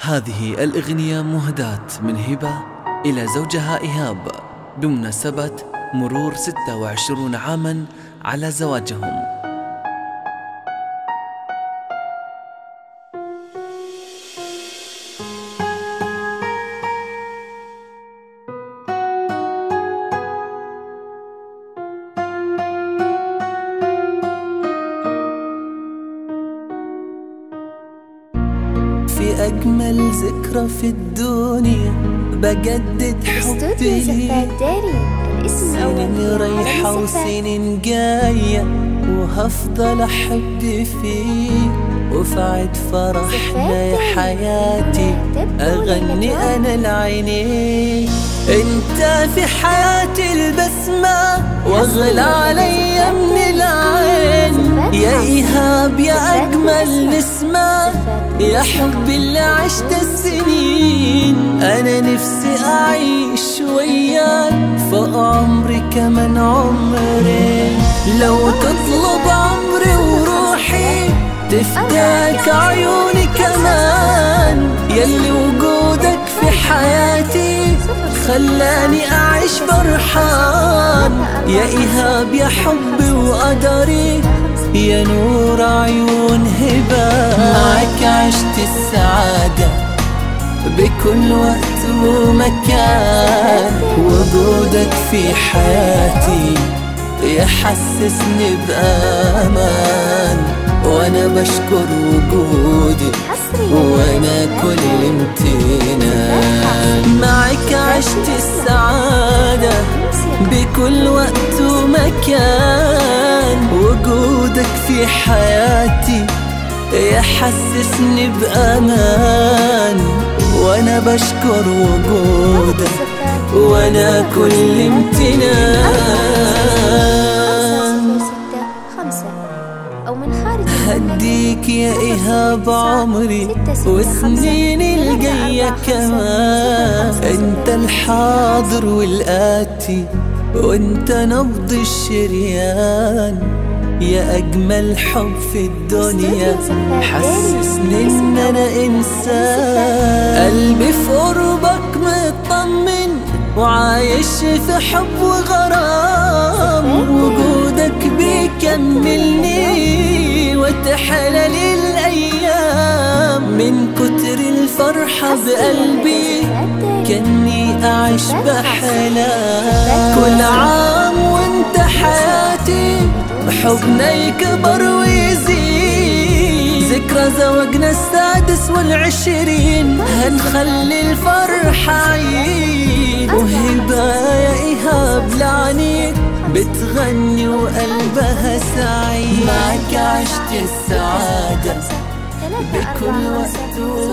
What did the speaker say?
هذه الأغنية مهداة من هبة إلى زوجها إيهاب بمناسبة مرور 26 عاما على زواجهم في أجمل ذكرى في الدنيا بجدد استوديو حبي زفات ليك داري الاسم الأول سنين فيه رايحة علي زفات. وسنين جاية وهفضل أحب فيك وفي عيد فرحنا يا زفات حياتي أغني أنا لعينيك انت في حياتي البسمة واغلى عليا من العين يا إيهاب يا أجمل نسمة يا حبي اللي عشت السنين أنا نفسي أعيش وياك فوق عمري كمان عمرين لو تطلب عمري وروحي تفتاك عيوني كمان يلي وجودك في حياتي خلاني أعيش فرحان يا إيهاب يا حبي وقدري يا نور عيون هبة معك عشت السعادة بكل وقت ومكان وجودك في حياتي يحسسني بأمان وأنا بشكر وجودي حصريا وانا كل امتنان معك عشت السعادة بكل وقت ومكان وجودك في حياتي يحسسني بأمان وانا بشكر وجودك وانا كل امتنان ستة خمسة أو من خارج المملكة هديك يا إيهاب عمري وسنين الجاية كمان انت الحاضر والآتي وانت نبض الشريان يا أجمل حب في الدنيا حسسني إن أنا إنسان قلبي في قربك مطمن وعايش في حب وغرام وجودك بيكملني وتحلى لي الأيام من كتر الفرحة بقلبي كأني أعيش بحلام كل عام وانت حياتي حبنا يكبر ويزيد ذكرى زواجنا السادس والعشرين هنخلي الفرحة عيد وهبة يا إيهاب لعنيك بتغني وقلبها سعيد معك عشت السعادة بكل وقت